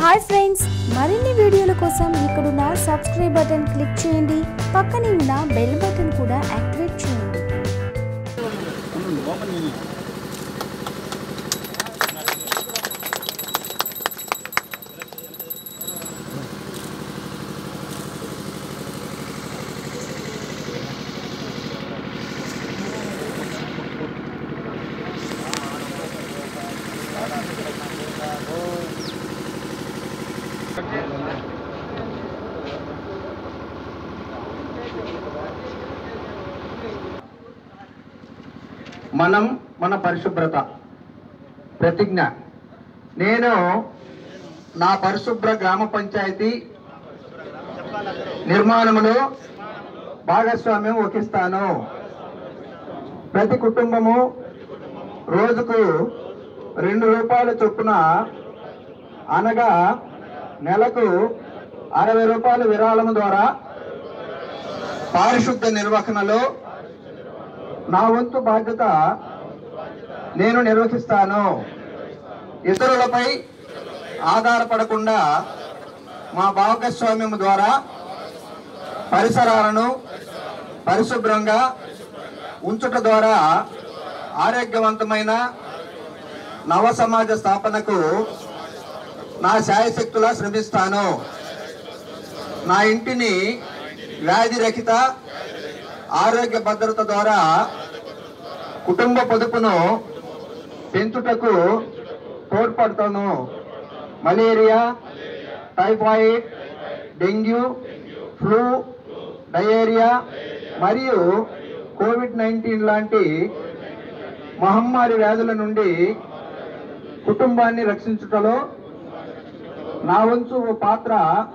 hi friends మరిన్ని వీడియోల కోసం ఇక్కడున్న సబ్స్క్రైబ్ బటన్ క్లిక్ చేయండి పక్కనే ఉన్న బెల్ బటన్ కూడా యాక్టివేట్ చేయండి మనం మన పరిశుభ్రత ప్రతిజ్ఞ నేను నా పరిశుభ్ర గ్రామ పంచాయతీ నిర్మాణములో భాగస్వామ్యం వహిస్తాను ప్రతి కుటుంబము రోజుకు రెండు రూపాయల చొప్పున అనగా నెలకు అరవై రూపాయల విరాళం ద్వారా పారిశుద్ధ నిర్వహణలో నా వంతు బాధ్యత నేను నిర్వహిస్తాను ఇతరులపై ఆధారపడకుండా మా భాగస్వామ్యం ద్వారా పరిసరాలను పరిశుభ్రంగా ఉంచుట ద్వారా ఆరోగ్యవంతమైన నవ సమాజ స్థాపనకు నా శాయశక్తులా శ్రమిస్తాను నా ఇంటిని వ్యాధి రహిత ఆరోగ్య భద్రత ద్వారా కుటుంబ పొదుపును పెంచుటకు తోడ్పడతాను malaria typhoid dengue flu diarrhoea మరియు కోవిడ్ నైన్టీన్ లాంటి మహమ్మారి వ్యాధుల నుండి కుటుంబాన్ని రక్షించుటలో నా వంతు పాత్ర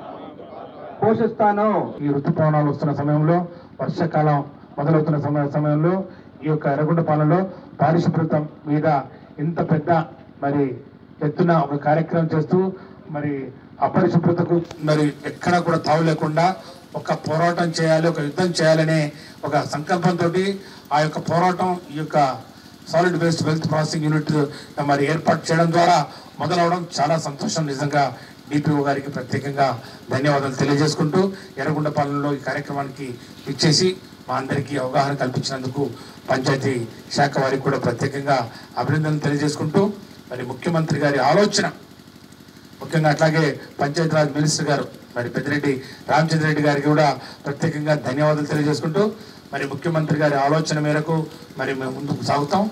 పోషిస్తాను ఈ ఋతుపవనాలు వస్తున్న సమయంలో వర్షాకాలం మొదలవుతున్న సమయ సమయంలో ఈ యొక్క ఎర్రగొండపాలెంలో పారిశుభ్రత మీద ఇంత పెద్ద మరి ఎత్తున ఒక కార్యక్రమం చేస్తూ మరి అపరిశుభ్రతకు మరి ఎక్కడా కూడా తావు లేకుండా ఒక పోరాటం చేయాలి ఒక యుద్ధం చేయాలనే ఒక సంకల్పంతో ఆ యొక్క పోరాటం ఈ యొక్క solid waste wealth processing unit మరి ఏర్పాటు చేయడం ద్వారా మొదలవడం చాలా సంతోషం నిజంగా డిపిఓ గారికి ప్రత్యేకంగా ధన్యవాదాలు తెలియజేసుకుంటూ ఎర్రగొండపాలెంలో ఈ కార్యక్రమానికి ఇచ్చేసి మా అందరికీ అవగాహన కల్పించినందుకు పంచాయతీ శాఖ వారికి కూడా ప్రత్యేకంగా అభినందనలు తెలియజేసుకుంటూ మరి ముఖ్యమంత్రి గారి ఆలోచన ముఖ్యంగా అట్లాగే పంచాయతీరాజ్ మినిస్టర్ గారు మరి పెద్దిరెడ్డి రామచంద్ర రెడ్డి గారికి కూడా ప్రత్యేకంగా ధన్యవాదాలు తెలియజేసుకుంటూ మరి ముఖ్యమంత్రి గారి ఆలోచన మేరకు మరి మేము ముందుకు సాగుతాం